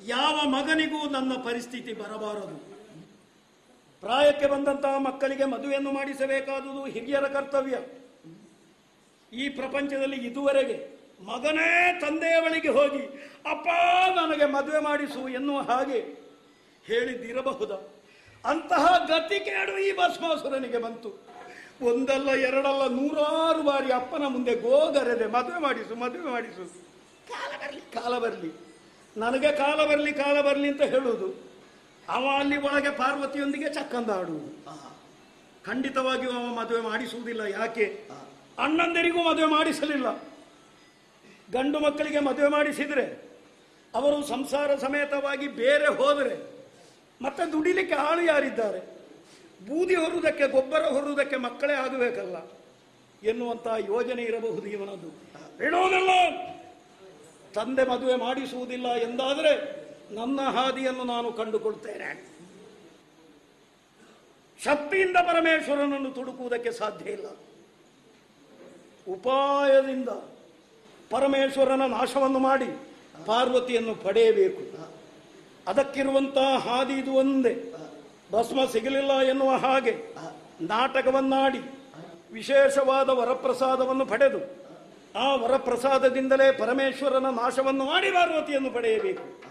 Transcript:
ಯಾವ ಮಗನಿಗೂ ನನ್ನ ಪರಿಸ್ಥಿತಿ ಬರಬಾರದು ಪ್ರಾಯಕ್ಕೆ ಬಂದಂತಹ ಮಕ್ಕಳಿಗೆ ಮದುವೆಯನ್ನು ಮಾಡಿಸಬೇಕಾದುದು ಹಿರಿಯರ ಕರ್ತವ್ಯ ಈ ಪ್ರಪಂಚದಲ್ಲಿ ಇದುವರೆಗೆ ಮಗನೇ ತಂದೆಯ ಬಳಿಗೆ ಹೋಗಿ ಅಪ್ಪ ನನಗೆ ಮದುವೆ ಮಾಡಿಸು ಎನ್ನುವ ಹಾಗೆ ಹೇಳಿದ್ದಿರಬಹುದ ಅಂತಹ ಗತಿ ಕೇಡು ಈ ಭಸ್ಮಾಸುರನಿಗೆ ಬಂತು ಒಂದಲ್ಲ ಎರಡಲ್ಲ ನೂರಾರು ಬಾರಿ ಅಪ್ಪನ ಮುಂದೆ ಗೋಗರೆದೆ ಮದುವೆ ಮಾಡಿಸು ಮದುವೆ ಮಾಡಿಸು ಕಾಲ ಬರಲಿ ಕಾಲ ಬರಲಿ ನನಗೆ ಕಾಲ ಬರಲಿ ಕಾಲ ಬರಲಿ ಅಂತ ಹೇಳುವುದು ಅವ ಅಲ್ಲಿ ಒಳಗೆ ಪಾರ್ವತಿಯೊಂದಿಗೆ ಚಕ್ಕಂದಾಡುವುದು ಖಂಡಿತವಾಗಿಯೂ ಅವ ಮದುವೆ ಮಾಡಿಸುವುದಿಲ್ಲ ಯಾಕೆ ಅಣ್ಣಂದಿರಿಗೂ ಮದುವೆ ಮಾಡಿಸಲಿಲ್ಲ ಗಂಡು ಮಕ್ಕಳಿಗೆ ಮದುವೆ ಮಾಡಿಸಿದರೆ ಅವರು ಸಂಸಾರ ಸಮೇತವಾಗಿ ಬೇರೆ ಹೋದರೆ ಮತ್ತೆ ದುಡಿಲಿಕ್ಕೆ ಆಳು ಯಾರಿದ್ದಾರೆ ಬೂದಿ ಹೊರುವುದಕ್ಕೆ ಗೊಬ್ಬರ ಹೊರುವುದಕ್ಕೆ ಮಕ್ಕಳೇ ಆಗಬೇಕಲ್ಲ ಎನ್ನುವಂತಹ ಯೋಜನೆ ಇರಬಹುದು ಇವನದು ಬಿಡುವುದಿಲ್ಲ ತಂದೆ ಮದುವೆ ಮಾಡಿಸುವುದಿಲ್ಲ ಎಂದಾದರೆ ನನ್ನ ಹಾದಿಯನ್ನು ನಾನು ಕಂಡುಕೊಳ್ತೇನೆ ಶಕ್ತಿಯಿಂದ ಪರಮೇಶ್ವರನನ್ನು ತುಡುಕುವುದಕ್ಕೆ ಸಾಧ್ಯ ಇಲ್ಲ ಉಪಾಯದಿಂದ ಪರಮೇಶ್ವರನ ನಾಶವನ್ನು ಮಾಡಿ ಪಾರ್ವತಿಯನ್ನು ಪಡೆಯಬೇಕು ಅದಕ್ಕಿರುವಂತಹ ಹಾದಿ ಇದು ಒಂದೇ ಭಸ್ಮ ಸಿಗಲಿಲ್ಲ ಎನ್ನುವ ಹಾಗೆ ನಾಟಕವನ್ನಾಡಿ ವಿಶೇಷವಾದ ವರಪ್ರಸಾದವನ್ನು ಪಡೆದು ಆ ವರಪ್ರಸಾದದಿಂದಲೇ ಪರಮೇಶ್ವರನ ನಾಶವನ್ನು ಮಾಡಿ ಪಾರ್ವತಿಯನ್ನು ಪಡೆಯಬೇಕು